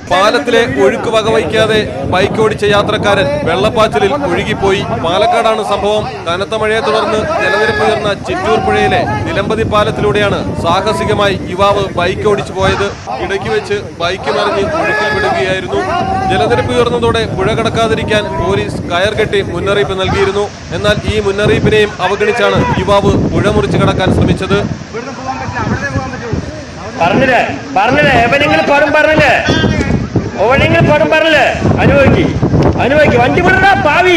പാലത്തിലെ ഒഴുക്ക് വകവയ്ക്കാതെ ബൈക്ക് ഓടിച്ച യാത്രക്കാരൻ വെള്ളപ്പാച്ചിലിൽ ഒഴുകിപ്പോയി പാലക്കാടാണ് സംഭവം കനത്ത മഴയെ തുടർന്ന് ജലനിരപ്പ് ഉയർന്ന ചിറ്റൂർ പുഴയിലെ നിലമ്പതി പാലത്തിലൂടെയാണ് സാഹസികമായി യുവാവ് ബൈക്ക് ഓടിച്ചു പോയത് ഇടയ്ക്ക് വെച്ച് ബൈക്ക് മറിഞ്ഞ് ഒഴുക്കിൽ വിടുകയായിരുന്നു ജലനിരപ്പ് ഉയർന്നതോടെ പുഴ കടക്കാതിരിക്കാൻ പോലീസ് കയർ കെട്ടി മുന്നറിയിപ്പ് നൽകിയിരുന്നു എന്നാൽ ഈ മുന്നറിയിപ്പിനെയും അവഗണിച്ചാണ് യുവാവ് പുഴ മുറിച്ച് കടക്കാൻ ശ്രമിച്ചത് പറഞ്ഞില്ലേ പറഞ്ഞില്ലേ എവനെങ്കിലും പടം പറഞ്ഞില്ലേ ഓവനെങ്കിലും പടം പറഞ്ഞില്ലേ അനുഭവിക്ക് അനുഭവിക്ക് വണ്ടി വിടടാ പാവി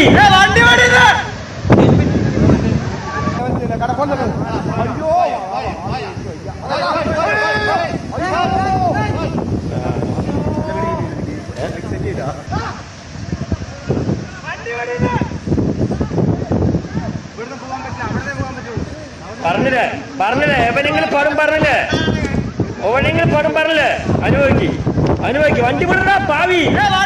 പറഞ്ഞില്ലേ പറഞ്ഞില്ലേ എവനെങ്കിലും പടം പറഞ്ഞില്ലേ ഓവനെങ്കിലും പടം പറഞ്ഞില്ലേ അനുഭവിക്ക് അനുഭവിക്ക് വണ്ടി വിടടാ പാവി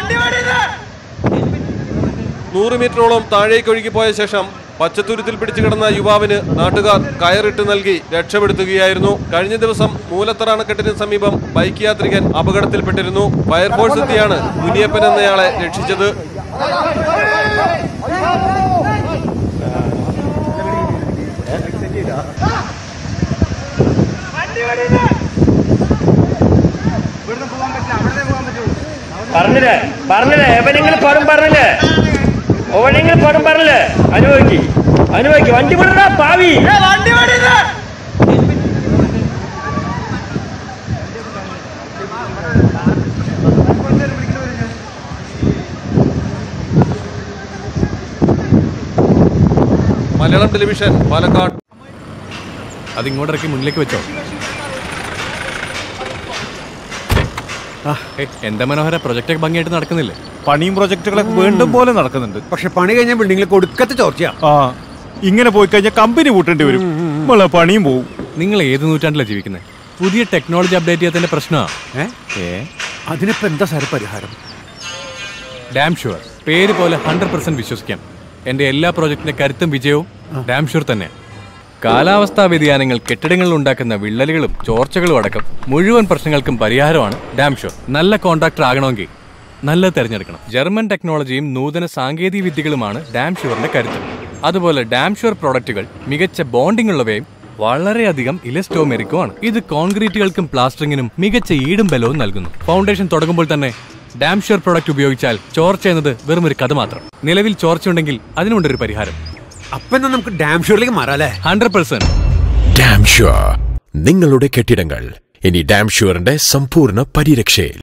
നൂറ് മീറ്ററോളം താഴേക്ക് ഒഴുകിപ്പോയ ശേഷം പച്ചത്തുരുത്തിൽ പിടിച്ചു കിടന്ന യുവാവിന് നാട്ടുകാർ കയറിട്ട് നൽകി രക്ഷപ്പെടുത്തുകയായിരുന്നു കഴിഞ്ഞ ദിവസം മൂലത്തറ അണക്കെട്ടിന് സമീപം ബൈക്ക് യാത്രികൻ അപകടത്തിൽപ്പെട്ടിരുന്നു ഫയർഫോഴ്സ് എത്തിയാണ് മുനിയപ്പൻ എന്നയാളെ രക്ഷിച്ചത് പറഞ്ഞില്ലേ പറഞ്ഞില്ലേ എവനെങ്കിലും പടം പറഞ്ഞില്ലേ ഓവനെങ്കിലും പടം പറഞ്ഞില്ലേ അനുഭവിക്ക് അനുഭവിക്ക് വണ്ടി വിടടാ പാവി മലയാളം ടെലിവിഷൻ പാലക്കാട് അത് ഇങ്ങോട്ടിറക്കി മുന്നിലേക്ക് വെച്ചോ ഏയ്, എന്താ മനോഹര പ്രൊജക്റ്റ് ഒക്കെ ഭംഗിയായിട്ട് നടക്കുന്നില്ലേ പണിയും പ്രൊജക്ടുകളൊക്കെ വീണ്ടും പോലെ നടക്കുന്നുണ്ട് പക്ഷെ പണി കഴിഞ്ഞ ബിൽഡിംഗിൽ കൊടുക്കത്തെ ചോർച്ചയാ ആ ഇങ്ങനെ പോയി കഴിഞ്ഞാൽ കമ്പനി കൂട്ടേണ്ടി വരും നമ്മളെ പണിയും പോവും നിങ്ങൾ ഏത് നൂറ്റാണ്ടിലാണ് ജീവിക്കുന്നത് പുതിയ ടെക്നോളജി അപ്ഡേറ്റ് ചെയ്യാത്തതിന്റെ പ്രശ്നമാണ് ഏ അതിനിപ്പോ എന്താ സാറ് പരിഹാരം ഡാം ഷുവർ പേര് പോലെ ഹൺഡ്രഡ് പെർസെന്റ് വിശ്വസിക്കാം എന്റെ എല്ലാ പ്രോജക്റ്റിന്റെ കരുത്തും വിജയവും ഡാം ഷുവർ തന്നെ കാലാവസ്ഥാ വ്യതിയാനങ്ങൾ കെട്ടിടങ്ങളിൽ ഉണ്ടാക്കുന്ന വിള്ളലുകളും ചോർച്ചകളും അടക്കം മുഴുവൻ പ്രശ്നങ്ങൾക്കും പരിഹാരമാണ് ഡാം ഷുവർ നല്ല കോൺട്രാക്ടർ ആകണമെങ്കിൽ നല്ലത് തിരഞ്ഞെടുക്കണം ജർമ്മൻ ടെക്നോളജിയും നൂതന സാങ്കേതിക വിദ്യകളുമാണ് ഡാം ഷുവറിന്റെ കരുത്ത് അതുപോലെ ഡാം ഷുവർ പ്രോഡക്റ്റുകൾ മികച്ച ബോണ്ടിംഗ് ഉള്ളവയും വളരെയധികം ഇലസ്റ്റോമെറിക്കുമാണ് ഇത് കോൺക്രീറ്റുകൾക്കും പ്ലാസ്റ്ററിങ്ങിനും മികച്ച ഈടും ബലവും നൽകുന്നു ഫൗണ്ടേഷൻ തുടങ്ങുമ്പോൾ തന്നെ ഡാം ഷുവർ പ്രോഡക്റ്റ് ഉപയോഗിച്ചാൽ ചോർച്ച എന്നത് വെറും ഒരു കഥ മാത്രം നിലവിൽ ചോർച്ചയുണ്ടെങ്കിൽ അതിനുണ്ടൊരു പരിഹാരം അപ്പൊ എന്നാ നമുക്ക് ഡാം ഷൂറിലേക്ക് മാറാം അല്ലേ ഹൺഡ്രഡ് പെർസെന്റ് ഡാം ഷുവർ നിങ്ങളുടെ കെട്ടിടങ്ങൾ ഇനി ഡാം ഷുവറിന്റെ സമ്പൂർണ്ണ പരിരക്ഷയിൽ